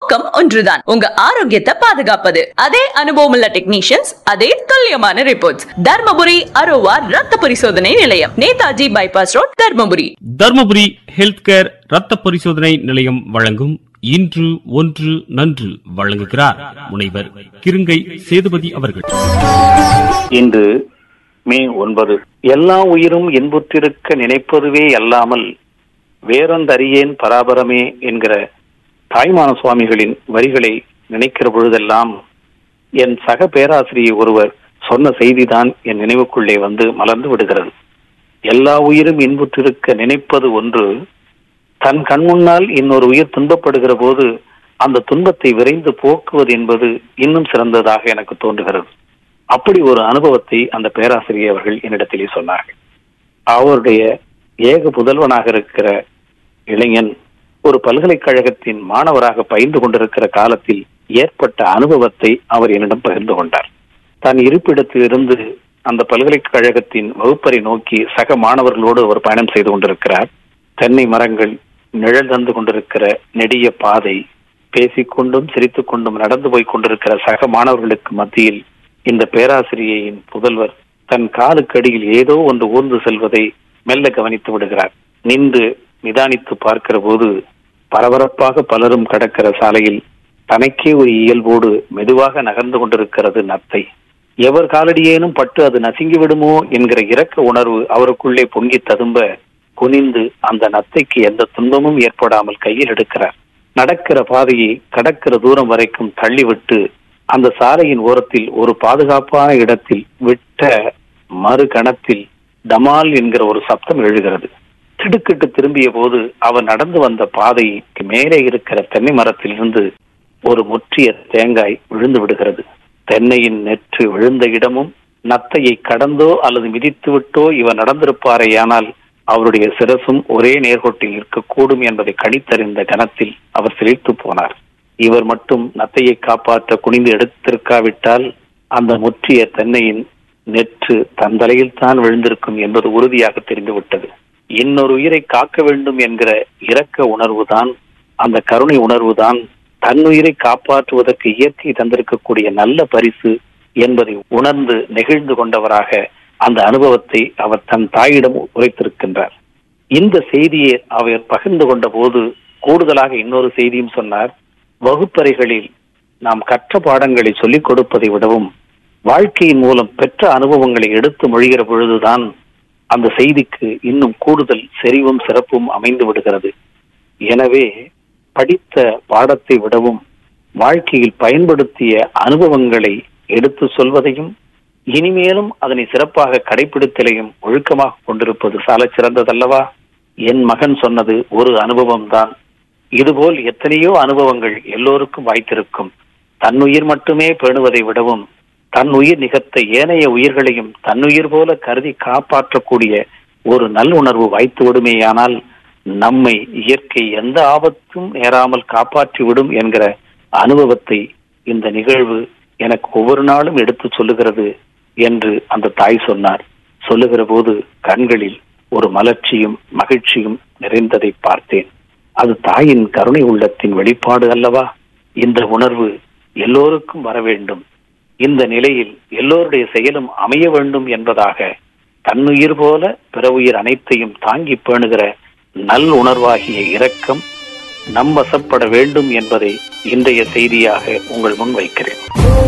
நோக்கம் ஒன்றுதான் உங்க ஆரோக்கியத்தை பாதுகாப்பது அதே அனுபவம் உள்ள டெக்னீஷியன்ஸ் அதே துல்லியமான ரிப்போர்ட்ஸ் தர்மபுரி அரோவா ரத்த பரிசோதனை நிலையம் Netaji bypass road Dharmapuri Dharmapuri health care ரத்த பரிசோதனை நிலையம் வழங்கும் இன்று ஒன்று நன்று வழங்குகிறார் முனைவர் கிருங்கை சேதுபதி அவர்கள் இன்று மே ஒன்பது எல்லா உயிரும் இன்புற்றிருக்க நினைப்பதுவே அல்லாமல் வேறொன்றறியேன் பராபரமே என்கிற தாய்மான சுவாமிகளின் வரிகளை நினைக்கிற பொழுதெல்லாம் என் சக பேராசிரியை ஒருவர் சொன்ன செய்திதான் என் நினைவுக்குள்ளே வந்து மலர்ந்து விடுகிறது எல்லா உயிரும் இன்புற்றிருக்க நினைப்பது ஒன்று தன் கண் முன்னால் இன்னொரு உயிர் துன்பப்படுகிற போது அந்த துன்பத்தை விரைந்து போக்குவது என்பது இன்னும் சிறந்ததாக எனக்கு தோன்றுகிறது அப்படி ஒரு அனுபவத்தை அந்த பேராசிரியர் அவர்கள் என்னிடத்திலே சொன்னார்கள் அவருடைய ஏக புதல்வனாக இருக்கிற இளைஞன் ஒரு பல்கலைக்கழகத்தின் மாணவராக பயின்று கொண்டிருக்கிற காலத்தில் ஏற்பட்ட அனுபவத்தை அவர் என்னிடம் பகிர்ந்து கொண்டார் தான் இருப்பிடத்தில் இருந்து அந்த பல்கலைக்கழகத்தின் வகுப்பறை நோக்கி சக மாணவர்களோடு அவர் பயணம் செய்து கொண்டிருக்கிறார் தென்னை மரங்கள் நிழல் தந்து கொண்டிருக்கிற நெடிய பாதை பேசிக்கொண்டும் சிரித்துக் கொண்டும் நடந்து போய் கொண்டிருக்கிற சக மாணவர்களுக்கு மத்தியில் இந்த பேராசிரியையின் புதல்வர் தன் காலுக்கடியில் ஏதோ ஒன்று ஊர்ந்து செல்வதை மெல்ல கவனித்து விடுகிறார் நின்று நிதானித்து பார்க்கிற போது பரபரப்பாக பலரும் கடக்கிற சாலையில் தனக்கே ஒரு இயல்போடு மெதுவாக நகர்ந்து கொண்டிருக்கிறது நத்தை எவர் காலடியேனும் பட்டு அது நசுங்கி விடுமோ என்கிற இரக்க உணர்வு அவருக்குள்ளே பொங்கி ததும்ப குனிந்து அந்த நத்தைக்கு எந்த துன்பமும் ஏற்படாமல் கையில் எடுக்கிறார் நடக்கிற பாதையை கடக்கிற தூரம் வரைக்கும் தள்ளிவிட்டு அந்த சாலையின் ஓரத்தில் ஒரு பாதுகாப்பான இடத்தில் விட்ட மறு கணத்தில் டமால் என்கிற ஒரு சப்தம் எழுகிறது திடுக்கிட்டு திரும்பிய போது அவர் நடந்து வந்த பாதைக்கு மேலே இருக்கிற தென்னை மரத்திலிருந்து ஒரு முற்றிய தேங்காய் விழுந்து விடுகிறது தென்னையின் நெற்று விழுந்த இடமும் நத்தையை கடந்தோ அல்லது மிதித்து விட்டோ இவர் நடந்திருப்பாரேயானால் அவருடைய சிரசும் ஒரே நேர்கோட்டில் இருக்கக்கூடும் என்பதை கணித்தறிந்த கணத்தில் அவர் சிரித்து போனார் இவர் மட்டும் நத்தையை காப்பாற்ற குனிந்து எடுத்திருக்காவிட்டால் அந்த முற்றிய தென்னையின் நெற்று தன் தலையில் தான் விழுந்திருக்கும் என்பது உறுதியாக தெரிந்துவிட்டது இன்னொரு உயிரை காக்க வேண்டும் என்கிற இரக்க உணர்வுதான் அந்த கருணை உணர்வுதான் தன்னுயிரை காப்பாற்றுவதற்கு இயற்கை தந்திருக்கக்கூடிய நல்ல பரிசு என்பதை உணர்ந்து நெகிழ்ந்து கொண்டவராக அந்த அனுபவத்தை அவர் தன் தாயிடம் உரைத்திருக்கின்றார் இந்த செய்தியை அவர் பகிர்ந்து கொண்ட போது கூடுதலாக இன்னொரு செய்தியும் சொன்னார் வகுப்பறைகளில் நாம் கற்ற பாடங்களை சொல்லிக் கொடுப்பதை விடவும் வாழ்க்கையின் மூலம் பெற்ற அனுபவங்களை எடுத்து மொழிகிற பொழுதுதான் அந்த செய்திக்கு இன்னும் கூடுதல் செறிவும் சிறப்பும் அமைந்து விடுகிறது எனவே படித்த பாடத்தை விடவும் வாழ்க்கையில் பயன்படுத்திய அனுபவங்களை எடுத்து சொல்வதையும் இனிமேலும் அதனை சிறப்பாக கடைபிடித்தலையும் ஒழுக்கமாக கொண்டிருப்பது சால சிறந்ததல்லவா என் மகன் சொன்னது ஒரு அனுபவம் தான் இதுபோல் எத்தனையோ அனுபவங்கள் எல்லோருக்கும் வாய்த்திருக்கும் தன்னுயிர் மட்டுமே பேணுவதை விடவும் தன் உயிர் நிகழ்த்த ஏனைய உயிர்களையும் தன்னுயிர் போல கருதி காப்பாற்றக்கூடிய ஒரு நல்லுணர்வு வாய்த்து விடுமேயானால் நம்மை இயற்கை எந்த ஆபத்தும் நேராமல் காப்பாற்றி விடும் என்கிற அனுபவத்தை இந்த நிகழ்வு எனக்கு ஒவ்வொரு நாளும் எடுத்து சொல்லுகிறது என்று அந்த தாய் சொன்னார் சொல்லுகிற போது கண்களில் ஒரு மலர்ச்சியும் மகிழ்ச்சியும் நிறைந்ததை பார்த்தேன் அது தாயின் கருணை உள்ளத்தின் வெளிப்பாடு அல்லவா இந்த உணர்வு எல்லோருக்கும் வர வேண்டும் இந்த நிலையில் எல்லோருடைய செயலும் அமைய வேண்டும் என்பதாக தன்னுயிர் போல பிற உயிர் அனைத்தையும் தாங்கி பேணுகிற நல் உணர்வாகிய இரக்கம் நம் வசப்பட வேண்டும் என்பதை இன்றைய செய்தியாக உங்கள் முன் வைக்கிறேன்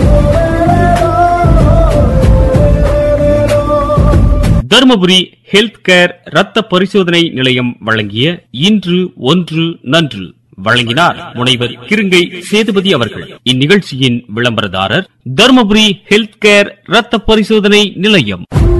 தருமபுரி ஹெல்த் கேர் ரத்த பரிசோதனை நிலையம் வழங்கிய இன்று ஒன்று நன்று வழங்கினார் முனைவர் கிருங்கை சேதுபதி அவர்கள் இந்நிகழ்ச்சியின் விளம்பரதாரர் தருமபுரி ஹெல்த் கேர் ரத்த பரிசோதனை நிலையம்